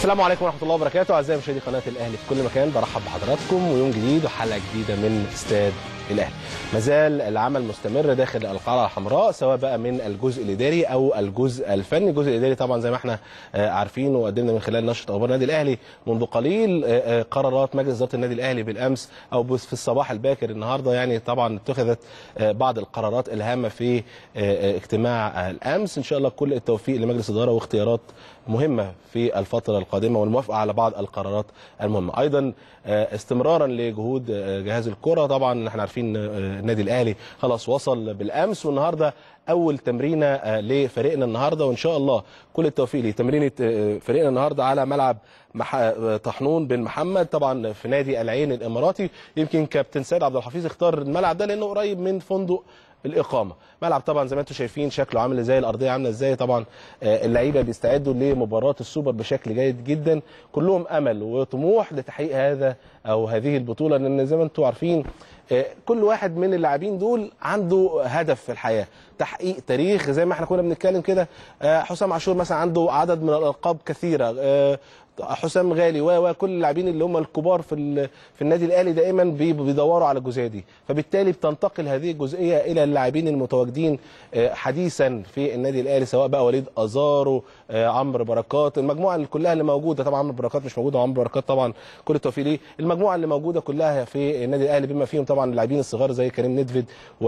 السلام عليكم ورحمه الله وبركاته اعزائي مشاهدي قناه الاهلي في كل مكان برحب بحضراتكم ويوم جديد وحلقه جديده من استاد الاهلي مازال العمل مستمر داخل القلعه الحمراء سواء بقى من الجزء الاداري او الجزء الفني الجزء الاداري طبعا زي ما احنا آه، عارفين وقدمنا من خلال نشره اخبار النادي الاهلي منذ قليل آه، آه، قرارات مجلس اداره النادي الاهلي بالامس او بس- في الصباح الباكر النهارده يعني طبعا اتخذت آه، بعض القرارات الهامه في آه، آه، اجتماع الامس ان شاء الله كل التوفيق لمجلس الاداره واختيارات مهمه في الفتره القادمه والموافقه على بعض القرارات المهمه ايضا آه، استمرارا لجهود آه، جهاز الكره طبعا احنا عارفين آه، النادي الاهلي خلاص وصل بالامس والنهارده اول تمرينه آه، لفريقنا النهارده وان شاء الله كل التوفيق لتمرينه آه، فريقنا النهارده على ملعب مح... آه، طحنون بن محمد طبعا في نادي العين الاماراتي يمكن كابتن سيد عبد الحفيظ اختار الملعب ده لانه قريب من فندق الاقامه ملعب طبعا زي ما انتم شايفين شكله عامل ازاي الارضيه عامله ازاي طبعا آه، اللعيبه بيستعدوا لمباراه السوبر بشكل جيد جدا كلهم امل وطموح لتحقيق هذا او هذه البطوله لان زي ما انتم عارفين آه، كل واحد من اللاعبين دول عنده هدف في الحياه تحقيق تاريخ زي ما احنا كنا بنتكلم كده آه، حسام عاشور مثلا عنده عدد من الالقاب كثيره آه، حسام غالي و وكل اللاعبين اللي هم الكبار في ال- في النادي الاهلي دائما بي- بيدوروا على الجزئيه دي فبالتالي بتنتقل هذه الجزئيه الى اللاعبين المتواجدين آه، حديثا في النادي الاهلي سواء بقى وليد ازارو آه، عمرو بركات المجموعه اللي كلها اللي موجوده طبعا عمرو بركات مش موجود وعمرو بركات طبعا كل التوفيق ليه المجموعه اللي موجوده كلها في النادي الاهلي بما فيهم طبعا اللاعبين الصغار زي كريم ندفد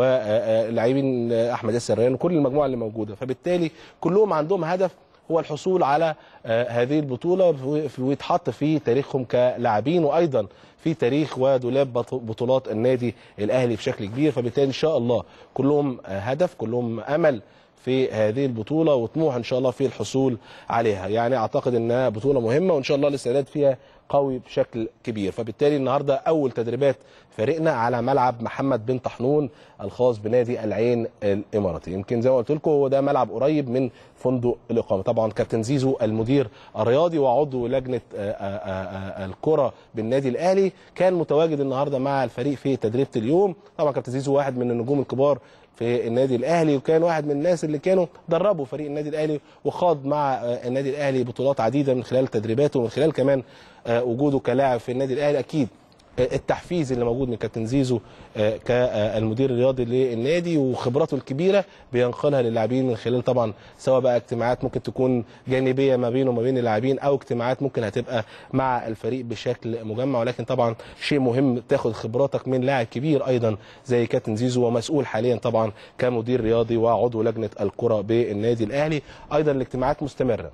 ولاعبين احمد ياسر ريان وكل المجموعه اللي موجوده فبالتالي كلهم عندهم هدف هو الحصول على آه، هذه البطوله في- في- ويتحط في تاريخهم كلاعبين وايضا في تاريخ ودولاب بط- بطولات النادي الاهلي بشكل كبير فبالتالي ان شاء الله كلهم آه، هدف كلهم امل في هذه البطوله وطموح ان شاء الله في الحصول عليها يعني اعتقد انها بطوله مهمه وان شاء الله الاستعداد فيها قوي بشكل كبير فبالتالي النهارده اول تدريبات فريقنا على ملعب محمد بن طحنون الخاص بنادي العين الاماراتي يمكن زي ما قلت لكم هو ده ملعب قريب من فندق الاقامه طبعا كابتن زيزو المدير الرياضي وعضو لجنه آه، آه، آه، الكره بالنادي الاهلي كان متواجد النهارده مع الفريق في تدريبه اليوم طبعا كابتن زيزو واحد من النجوم الكبار في النادي الاهلي وكان واحد من الناس اللي كانوا دربوا فريق النادي الاهلي وخاض مع آه، النادي الاهلي بطولات عديده من خلال تدريباته ومن خلال كمان آه، وجوده كلاعب في النادي الاهلي اكيد آه، التحفيز اللي موجود من كابتن زيزو آه، كالمدير الرياضي للنادي وخبراته الكبيره بينقلها للاعبين من خلال طبعا سواء بقى اجتماعات ممكن تكون جانبيه ما بينه وما بين اللاعبين او اجتماعات ممكن هتبقى مع الفريق بشكل مجمع ولكن طبعا شيء مهم تاخد خبراتك من لاعب كبير ايضا زي كابتن زيزو ومسؤول حاليا طبعا كمدير رياضي وعضو لجنه الكره بالنادي الاهلي ايضا الاجتماعات مستمره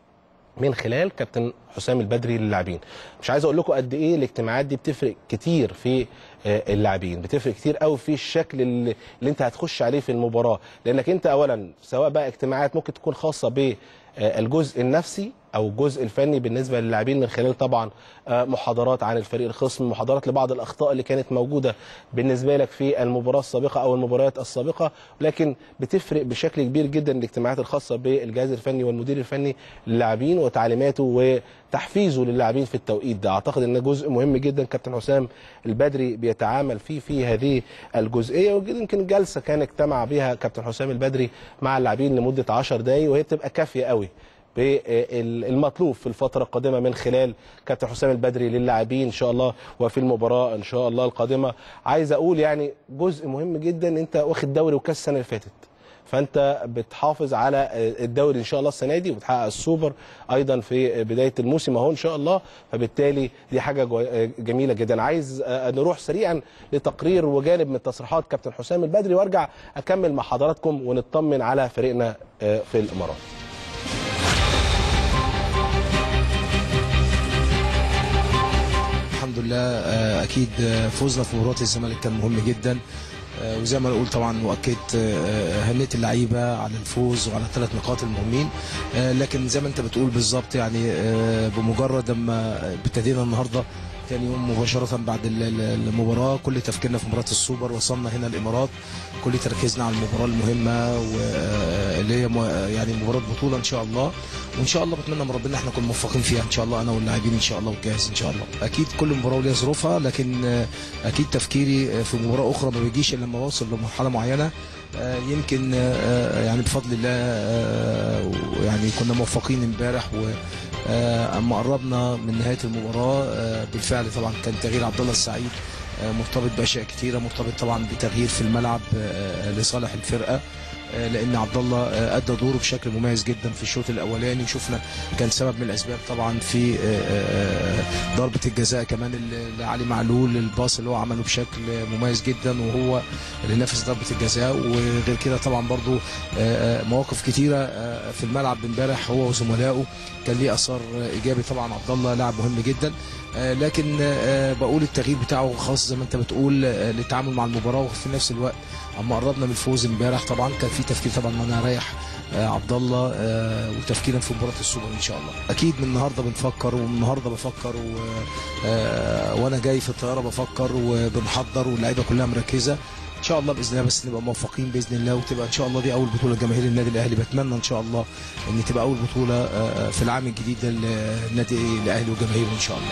من خلال كابتن حسام البدري للاعبين مش عايز اقول لكم قد ايه الاجتماعات دي بتفرق كتير في آه، اللاعبين بتفرق كتير قوي في الشكل اللي, اللي انت هتخش عليه في المباراه لانك انت اولا سواء بقى اجتماعات ممكن تكون خاصه بالجزء النفسي او الجزء الفني بالنسبه للاعبين من خلال طبعا آه، محاضرات عن الفريق الخصم محاضرات لبعض الاخطاء اللي كانت موجوده بالنسبه لك في المباراه السابقه او المباريات السابقه لكن بتفرق بشكل كبير جدا الاجتماعات الخاصه بالجهاز الفني والمدير الفني للاعبين وتعليماته وتحفيزه للاعبين في التوقيت ده اعتقد ان جزء مهم جدا كابتن حسام البدري بيتعامل فيه في هذه الجزئيه ويمكن جلسه كان اجتمع بها كابتن حسام البدري مع اللاعبين لمده 10 دقائق وهي بتبقى كافيه قوي بالمطلوب في الفترة القادمة من خلال كابتن حسام البدري للاعبين إن شاء الله وفي المباراة إن شاء الله القادمة عايز أقول يعني جزء مهم جدا أنت واخد دوري وكاس السنة اللي فاتت فانت بتحافظ على الدوري ان شاء الله السنه دي وبتحقق السوبر ايضا في بدايه الموسم اهو ان شاء الله فبالتالي دي حاجه جو- جميله جدا عايز نروح سريعا لتقرير وجانب من تصريحات كابتن حسام البدري وارجع اكمل مع حضراتكم ونطمن على فريقنا في الامارات الحمد لله آه، اكيد آه، فوزنا في مباراه الزمالك كان مهم جدا آه، وزي ما نقول طبعا واكدت آه، اهميه اللعيبه على الفوز وعلى الثلاث نقاط المهمين آه، لكن زي ما انت بتقول بالظبط يعني آه، بمجرد اما ابتدينا النهارده تاني يوم مباشرة بعد ال- ال- المباراة كل تفكيرنا في مباراة السوبر وصلنا هنا الإمارات كل تركيزنا على المباراة المهمة واللي هي مو- يعني مباراة بطولة إن شاء الله وإن شاء الله بتمنى من ربنا إحنا نكون موفقين فيها إن شاء الله أنا واللاعبين إن شاء الله والجاهز إن شاء الله أكيد كل مباراة وليها ظروفها لكن آه، أكيد تفكيري آه، في مباراة أخرى ما بيجيش إلا لما أوصل لمرحلة معينة آه، يمكن آه، يعني بفضل الله آه، يعني كنا موفقين امبارح و آه، اما قربنا من نهايه المباراه آه، بالفعل طبعا كان تغيير عبد الله السعيد آه، مرتبط باشياء كتيره مرتبط طبعا بتغيير في الملعب آه، لصالح الفرقه آه، لان عبد الله آه، ادى دوره بشكل مميز جدا في الشوط الاولاني وشفنا كان سبب من الاسباب طبعا في آه، آه، ضربه الجزاء كمان اللي- لعلي معلول الباص اللي هو عمله بشكل مميز جدا وهو اللي نفذ ضربه الجزاء وغير كده طبعا برضو آه، آه، مواقف كتيره آه، في الملعب امبارح هو وزملائه كان ليه اثر ايجابي طبعا عبد الله لاعب مهم جدا آه، لكن آه، بقول التغيير بتاعه خاص زي ما انت بتقول آه، للتعامل مع المباراه وفي نفس الوقت اما قربنا من الفوز امبارح طبعا كان في تفكير طبعا ان انا اريح آه، عبد الله آه، وتفكيرا في مباراه السوبر ان شاء الله اكيد من النهارده بنفكر ومن النهارده بفكر و... آه، وانا جاي في الطياره بفكر وبنحضر واللعيبه كلها مركزه ان شاء الله باذن الله بس نبقى موفقين باذن الله وتبقى ان شاء الله دي اول بطوله جماهير النادي الاهلي بتمنى ان شاء الله ان تبقى اول بطوله آه، في العام الجديد ده للنادي الاهلي وجماهيره ان شاء الله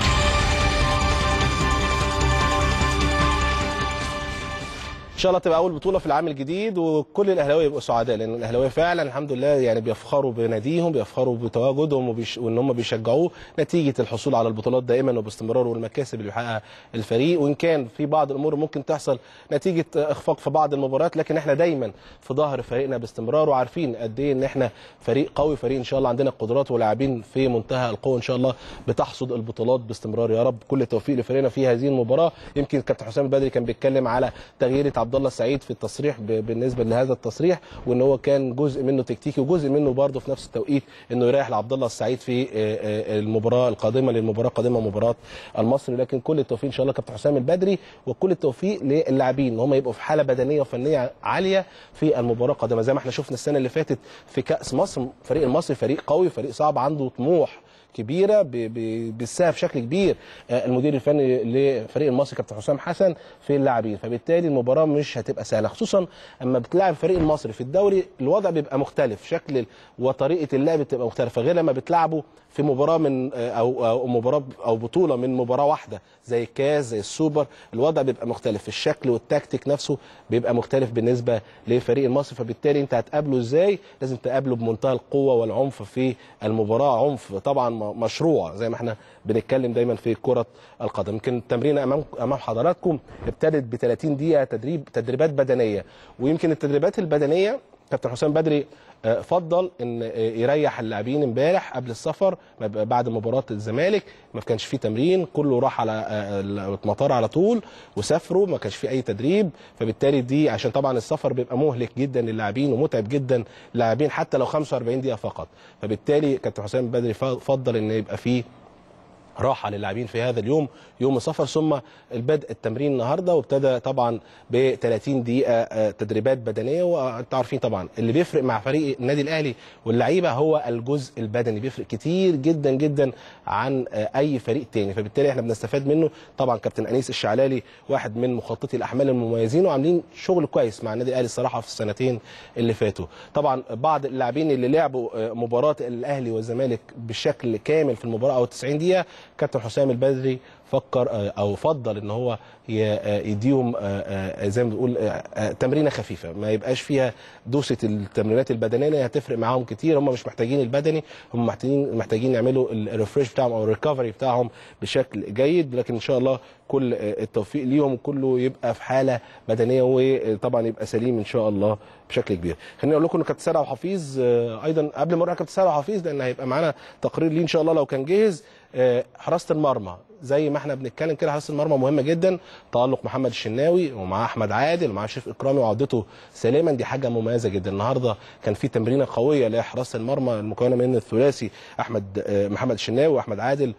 ان شاء الله تبقى اول بطوله في العام الجديد وكل الاهلاويه يبقوا سعداء لان الاهلاويه فعلا الحمد لله يعني بيفخروا بناديهم بيفخروا بتواجدهم وبيش... وان هم بيشجعوه نتيجه الحصول على البطولات دائما وباستمرار والمكاسب اللي بيحققها الفريق وان كان في بعض الامور ممكن تحصل نتيجه اخفاق في بعض المباريات لكن احنا دايما في ظهر فريقنا باستمرار وعارفين قد ايه ان احنا فريق قوي فريق ان شاء الله عندنا قدرات ولاعبين في منتهى القوه ان شاء الله بتحصد البطولات باستمرار يا رب كل التوفيق لفريقنا في هذه المباراه يمكن كابتن حسام البدري كان بيتكلم على تغيير عبد الله السعيد في التصريح ب- بالنسبه لهذا التصريح وان هو كان جزء منه تكتيكي وجزء منه برضه في نفس التوقيت انه يريح لعبد الله السعيد في آه، آه، المباراه القادمه للمباراه القادمه مباراه المصري لكن كل التوفيق ان شاء الله كابتن حسام البدري وكل التوفيق للاعبين ان هم يبقوا في حاله بدنيه وفنيه عاليه في المباراه القادمه زي ما احنا شفنا السنه اللي فاتت في كاس مصر فريق المصري فريق قوي فريق صعب عنده طموح كبيره ب- ب- بتساهم بشكل كبير آه، المدير الفني لفريق المصري كابتن حسام حسن في اللاعبين فبالتالي المباراه مش هتبقى سهله خصوصا اما بتلعب فريق المصري في الدوري الوضع بيبقى مختلف شكل ال- وطريقه اللعب بتبقى مختلفه غير لما بتلعبوا في مباراه من آه، او او مباراه او بطوله من مباراه واحده زي الكاس زي السوبر الوضع بيبقى مختلف الشكل والتكتيك نفسه بيبقى مختلف بالنسبه لفريق المصري فبالتالي انت هتقابله ازاي لازم تقابله بمنتهى القوه والعنف في المباراه عنف طبعا م- مشروع زي ما احنا بنتكلم دايما في كره القدم يمكن التمرين امام امام حضراتكم ابتدت ب 30 دقيقه تدريب تدريبات بدنيه ويمكن التدريبات البدنيه كابتن حسام بدري آه، فضل ان آه، يريح اللاعبين امبارح قبل السفر ما يبقى بعد مباراه الزمالك ما كانش فيه تمرين كله راح على آه، المطار على طول وسافروا ما كانش فيه اي تدريب فبالتالي دي عشان طبعا السفر بيبقى مهلك جدا للاعبين ومتعب جدا للاعبين حتى لو 45 دقيقه فقط فبالتالي كابتن حسام بدري فضل ان يبقى فيه راحه للاعبين في هذا اليوم يوم السفر ثم البدء التمرين النهارده وابتدى طبعا ب 30 دقيقه آه، تدريبات بدنيه وانتوا عارفين طبعا اللي بيفرق مع فريق النادي الاهلي واللعيبه هو الجزء البدني بيفرق كتير جدا جدا عن آه، اي فريق تاني فبالتالي احنا بنستفاد منه طبعا كابتن انيس الشعلالي واحد من مخططي الاحمال المميزين وعاملين شغل كويس مع النادي الاهلي الصراحه في السنتين اللي فاتوا طبعا بعض اللاعبين اللي لعبوا آه، مباراه الاهلي والزمالك بشكل كامل في المباراه او 90 دقيقه كابتن حسام البدري فكر آه، او فضل ان هو ي- آه، يديهم آه، آه، زي ما بنقول آه، آه، تمرينه خفيفه ما يبقاش فيها دوسه التمرينات البدنيه اللي هتفرق معاهم كتير هم مش محتاجين البدني هم محتاجين محتاجين يعملوا الريفريش بتاعهم او الريكفري بتاعهم بشكل جيد لكن ان شاء الله كل آه، التوفيق ليهم كله يبقى في حاله بدنيه وطبعا يبقى سليم ان شاء الله بشكل كبير خليني اقول لكم ان كابتن سارة وحفيظ آه، ايضا قبل ما اروح كابتن سارة وحفيظ لان هيبقى معانا تقرير ليه ان شاء الله لو كان جاهز آه، حراسه المرمى زي ما احنا بنتكلم كده حراسه المرمى مهمه جدا تالق محمد الشناوي ومعاه احمد عادل ومعاه شريف اكرامي وعودته سليما دي حاجه مميزه جدا النهارده كان في تمرينه قويه لحراسه المرمى المكونه من الثلاثي احمد آه، محمد الشناوي واحمد عادل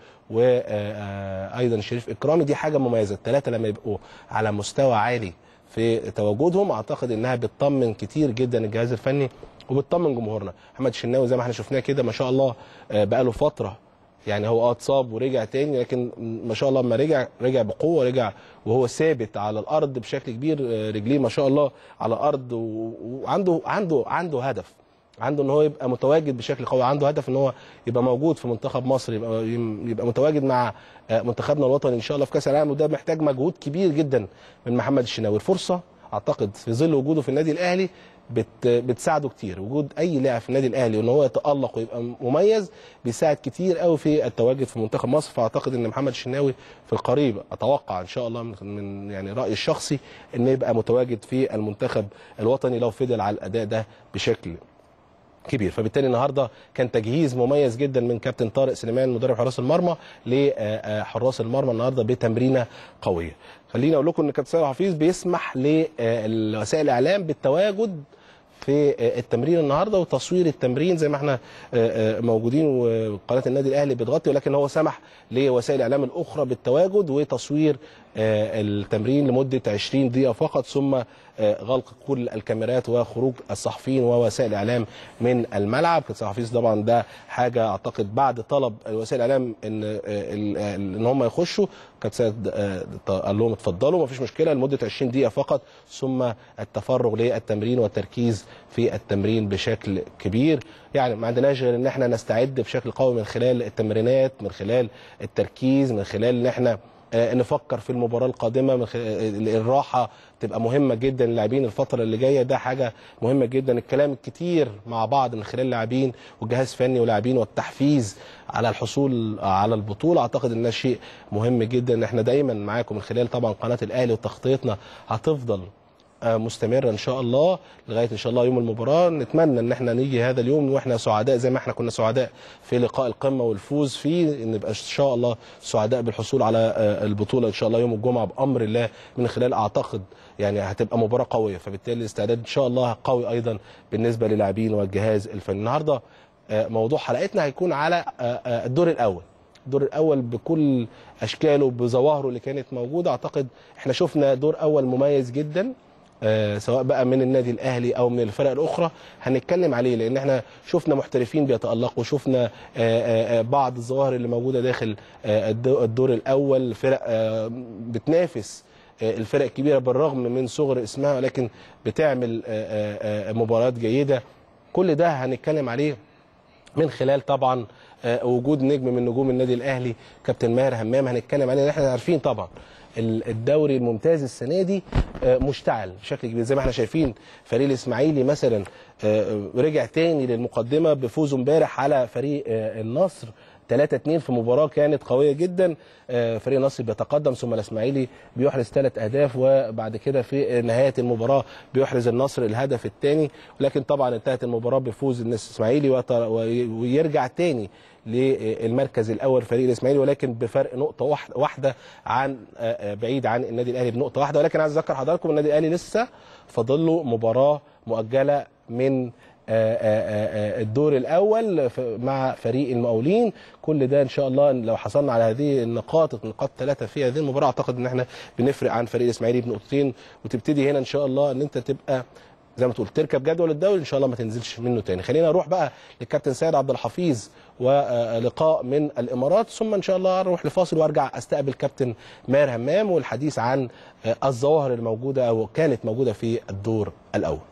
وايضا شريف اكرامي دي حاجه مميزه الثلاثه لما يبقوا على مستوى عالي في تواجدهم اعتقد انها بتطمن كتير جدا الجهاز الفني وبتطمن جمهورنا محمد الشناوي زي ما احنا شفناه كده ما شاء الله آه، بقاله فتره يعني هو اه اتصاب ورجع تاني لكن ما شاء الله لما رجع رجع بقوه رجع وهو ثابت على الارض بشكل كبير آه، رجليه ما شاء الله على الارض و- وعنده عنده عنده هدف عنده ان هو يبقى متواجد بشكل قوي عنده هدف ان هو يبقى موجود في منتخب مصر يبقى يبقى متواجد مع آه، منتخبنا الوطني ان شاء الله في كاس العالم وده محتاج مجهود كبير جدا من محمد الشناوي الفرصه اعتقد في ظل وجوده في النادي الاهلي بت بتساعده كتير وجود اي لاعب في النادي الاهلي وان هو يتالق ويبقى مميز بيساعد كتير قوي في التواجد في منتخب مصر فاعتقد ان محمد الشناوي في القريب اتوقع ان شاء الله من- من يعني رايي الشخصي انه يبقى متواجد في المنتخب الوطني لو فضل على الاداء ده بشكل كبير فبالتالي النهارده كان تجهيز مميز جدا من كابتن طارق سليمان مدرب حراس المرمى لحراس المرمى النهارده بتمرينه قويه خليني اقول لكم ان كابتن سيد حفيظ بيسمح لوسائل الاعلام بالتواجد في التمرين النهارده وتصوير التمرين زي ما احنا موجودين وقناه النادي الاهلي بتغطي ولكن هو سمح لوسائل الاعلام الاخرى بالتواجد وتصوير التمرين لمده 20 دقيقه فقط ثم غلق كل الكاميرات وخروج الصحفيين ووسائل الاعلام من الملعب كابتن حفيظ طبعا ده حاجه اعتقد بعد طلب وسائل الاعلام ان ان هم يخشوا كابتن سيد قال لهم اتفضلوا مفيش مشكله لمده 20 دقيقه فقط ثم التفرغ للتمرين والتركيز في التمرين بشكل كبير يعني ما عندناش غير ان احنا نستعد بشكل قوي من خلال التمرينات من خلال التركيز من خلال ان احنا نفكر في المباراه القادمه من الراحه تبقى مهمه جدا للاعبين الفتره اللي جايه ده حاجه مهمه جدا الكلام الكتير مع بعض من خلال اللاعبين والجهاز الفني واللاعبين والتحفيز على الحصول على البطوله اعتقد ان ده شيء مهم جدا احنا دايما معاكم من خلال طبعا قناه الاهلي وتغطيتنا هتفضل مستمره ان شاء الله لغايه ان شاء الله يوم المباراه نتمنى ان احنا نيجي هذا اليوم واحنا سعداء زي ما احنا كنا سعداء في لقاء القمه والفوز فيه نبقى ان شاء الله سعداء بالحصول على البطوله ان شاء الله يوم الجمعه بامر الله من خلال اعتقد يعني هتبقى مباراه قويه فبالتالي الاستعداد ان شاء الله قوي ايضا بالنسبه للاعبين والجهاز الفني النهارده موضوع حلقتنا هيكون على الدور الاول الدور الاول بكل اشكاله بظواهره اللي كانت موجوده اعتقد احنا شفنا دور اول مميز جدا آه سواء بقى من النادي الاهلي او من الفرق الاخرى هنتكلم عليه لان احنا شفنا محترفين بيتالقوا شفنا آه آه بعض الظواهر اللي موجوده داخل الدور الاول فرق بتنافس الفرق الكبيره بالرغم من صغر اسمها ولكن بتعمل مباريات جيده كل ده هنتكلم عليه من خلال طبعا وجود نجم من نجوم النادي الاهلي كابتن ماهر همام هنتكلم عليه احنا عارفين طبعا الدوري الممتاز السنه دي مشتعل بشكل كبير زي ما احنا شايفين فريق الاسماعيلي مثلا رجع تاني للمقدمه بفوزه امبارح على فريق النصر 3 2 في مباراه كانت قويه جدا فريق النصر بيتقدم ثم الاسماعيلي بيحرز ثلاث اهداف وبعد كده في نهايه المباراه بيحرز النصر الهدف الثاني ولكن طبعا انتهت المباراه بفوز الاسماعيلي ويرجع تاني للمركز الاول فريق الاسماعيلي ولكن بفرق نقطه واحده عن بعيد عن النادي الاهلي بنقطه واحده ولكن عايز اذكر حضراتكم النادي الاهلي لسه فاضل له مباراه مؤجله من الدور الاول مع فريق المقاولين كل ده ان شاء الله لو حصلنا على هذه النقاط نقاط ثلاثه في هذه المباراه اعتقد ان احنا بنفرق عن فريق الاسماعيلي بنقطتين وتبتدي هنا ان شاء الله ان انت تبقى زي ما تقول تركب جدول الدوري ان شاء الله ما تنزلش منه تاني خلينا نروح بقى للكابتن سيد عبد الحفيظ ولقاء من الامارات ثم ان شاء الله اروح لفاصل وارجع استقبل كابتن ماهر همام والحديث عن الظواهر الموجوده او كانت موجوده في الدور الاول